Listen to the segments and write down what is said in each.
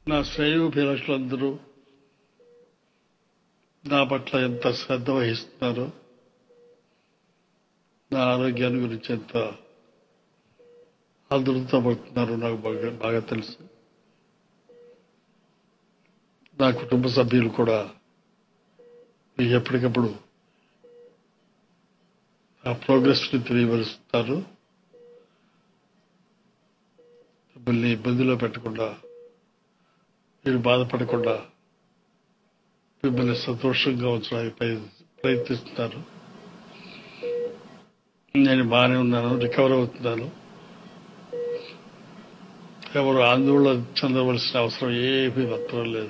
నా శ్రేయోభిలాషులందరూ నా పట్ల ఎంత శ్రద్ధ వహిస్తున్నారో నా ఆరోగ్యాన్ని గురించి ఎంత ఆదురత పడుతున్నారో నాకు బాగా బాగా తెలుసు నా కుటుంబ సభ్యులు కూడా మీకు ఎప్పటికప్పుడు ఆ ప్రోగ్రెస్ని తెలియపరుస్తారు మిమ్మల్ని ఇబ్బందిలో పెట్టకుండా మీరు బాధపడకుండా మిమ్మల్ని సంతోషంగా ఉంచడానికి ప్రయ- ప్రయత్నిస్తున్నారు నేను బాగానే ఉన్నాను రికవర్ అవుతున్నాను ఎవరు ఆందోళన చెందవలసిన అవసరం ఏమీ మాత్రం లేదు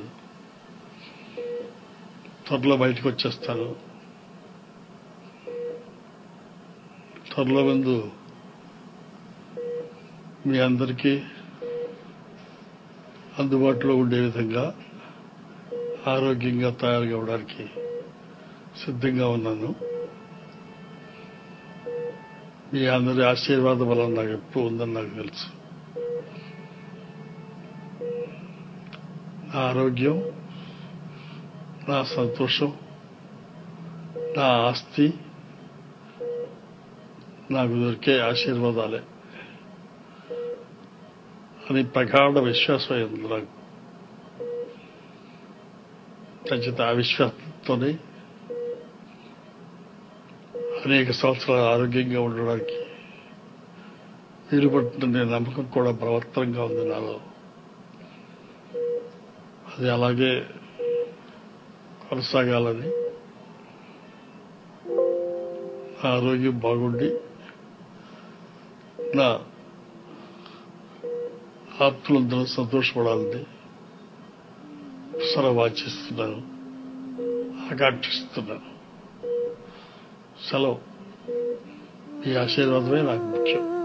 త్వరలో బయటకు వచ్చేస్తాను త్వరలో ముందు మీ అందరికీ అందుబాటులో ఉండే విధంగా ఆరోగ్యంగా తయారు కావడానికి సిద్ధంగా ఉన్నాను మీ అందరి ఆశీర్వాదం వల్ల నాకు ఎప్పుడు ఉందని నాకు తెలుసు నా ఆరోగ్యం నా సంతోషం నా ఆస్తి నాకు దొరికే ఆశీర్వాదాలే అని ప్రగాఢ విశ్వాసం అయింది నాకు ఖచ్చిత ఆ విశ్వాసంతోనే అనేక సంవత్సరాలు ఆరోగ్యంగా ఉండడానికి వీలు పడుతున్న నమ్మకం కూడా బలవత్తరంగా ఉంది నాలో అది అలాగే కొనసాగాలని నా ఆరోగ్యం బాగుండి నా ఆత్మలందరూ సంతోషపడాలని సరవాచిస్తున్నాను ఆకాంక్షిస్తున్నాను సెలవు ఈ ఆశీర్వాదమే నాకు ముఖ్యం